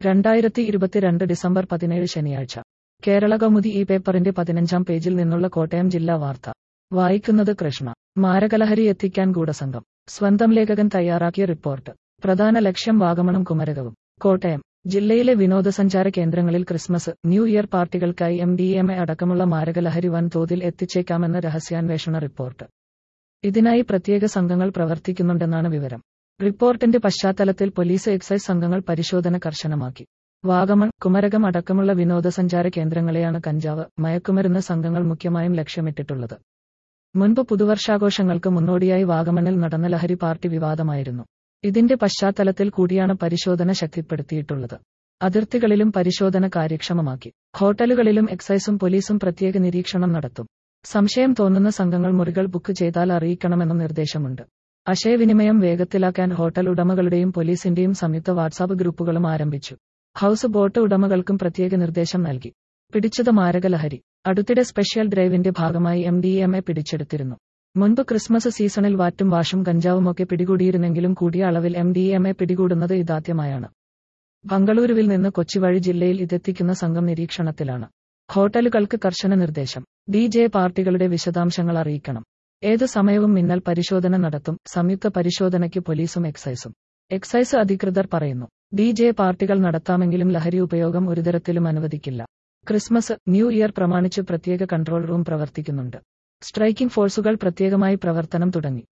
രണ്ടായിരത്തി ഇരുപത്തിരണ്ട് ഡിസംബർ പതിനേഴ് ശനിയാഴ്ച കേരള കൗമുദി ഈ പേപ്പറിന്റെ പതിനഞ്ചാം പേജിൽ നിന്നുള്ള കോട്ടയം ജില്ലാ വാർത്ത വായിക്കുന്നത് കൃഷ്ണ മാരകലഹരി എത്തിക്കാൻ ഗൂഢസംഘം സ്വന്തം ലേഖകൻ തയ്യാറാക്കിയ റിപ്പോർട്ട് പ്രധാന ലക്ഷ്യം വാഗമണും കുമരകവും കോട്ടയം ജില്ലയിലെ വിനോദസഞ്ചാര കേന്ദ്രങ്ങളിൽ ക്രിസ്മസ് ന്യൂ ഇയർ പാർട്ടികൾക്കായി എം ഡി എം എ അടക്കമുള്ള മാരകലഹരി വൻതോതിൽ എത്തിച്ചേക്കാമെന്ന രഹസ്യാന്വേഷണ റിപ്പോർട്ട് ഇതിനായി പ്രത്യേക സംഘങ്ങൾ പ്രവർത്തിക്കുന്നുണ്ടെന്നാണ് വിവരം റിപ്പോർട്ടിന്റെ പശ്ചാത്തലത്തിൽ പോലീസ് എക്സൈസ് സംഘങ്ങൾ പരിശോധന കർശനമാക്കി വാഗമൺ കുമരകം അടക്കമുള്ള വിനോദസഞ്ചാര കേന്ദ്രങ്ങളെയാണ് കഞ്ചാവ് മയക്കുമരുന്ന് സംഘങ്ങൾ മുഖ്യമായും ലക്ഷ്യമിട്ടിട്ടുള്ളത് മുൻപ് പുതുവർഷാഘോഷങ്ങൾക്ക് മുന്നോടിയായി വാഗമണിൽ നടന്ന ലഹരി പാർട്ടി വിവാദമായിരുന്നു ഇതിന്റെ പശ്ചാത്തലത്തിൽ കൂടിയാണ് പരിശോധന ശക്തിപ്പെടുത്തിയിട്ടുള്ളത് അതിർത്തികളിലും പരിശോധന കാര്യക്ഷമമാക്കി ഹോട്ടലുകളിലും എക്സൈസും പോലീസും പ്രത്യേക നിരീക്ഷണം നടത്തും സംശയം തോന്നുന്ന സംഘങ്ങൾ മുറികൾ ബുക്ക് ചെയ്താൽ അറിയിക്കണമെന്നും നിർദ്ദേശമുണ്ട് ആശയവിനിമയം വേഗത്തിലാക്കാൻ ഹോട്ടൽ ഉടമകളുടെയും പോലീസിന്റെയും സംയുക്ത വാട്സാപ്പ് ഗ്രൂപ്പുകളും ആരംഭിച്ചു ഹൌസ് ബോട്ട് ഉടമകൾക്കും പ്രത്യേക നിർദ്ദേശം നൽകി പിടിച്ചത് മാരകലഹരി അടുത്തിടെ സ്പെഷ്യൽ ഡ്രൈവിന്റെ ഭാഗമായി എം ഡി എം എ പിടിച്ചെടുത്തിരുന്നു മുൻപ് ക്രിസ്മസ് സീസണിൽ വാറ്റും വാഷും കഞ്ചാവുമൊക്കെ പിടികൂടിയിരുന്നെങ്കിലും കൂടിയ അളവിൽ എം ഡി എം എ പിടികൂടുന്നത് ഇതാദ്യമായാണ് ബംഗളൂരുവിൽ നിന്ന് കൊച്ചി വഴി ജില്ലയിൽ ഇതെത്തിക്കുന്ന സംഘം നിരീക്ഷണത്തിലാണ് ഹോട്ടലുകൾക്ക് കർശന നിർദ്ദേശം ഡി ജെ പാർട്ടികളുടെ വിശദാംശങ്ങൾ അറിയിക്കണം ഏതു സമയവും മിന്നൽ പരിശോധന നടത്തും സംയുക്ത പരിശോധനയ്ക്ക് പോലീസും എക്സൈസും എക്സൈസ് അധികൃതർ പറയുന്നു ഡി ജെ പാർട്ടികൾ നടത്താമെങ്കിലും ലഹരി ഉപയോഗം ഒരുതരത്തിലും അനുവദിക്കില്ല ക്രിസ്മസ് ന്യൂ ഇയർ പ്രമാണിച്ച് പ്രത്യേക കൺട്രോൾ റൂം പ്രവർത്തിക്കുന്നുണ്ട് സ്ട്രൈക്കിംഗ് ഫോഴ്സുകൾ പ്രത്യേകമായി പ്രവർത്തനം തുടങ്ങി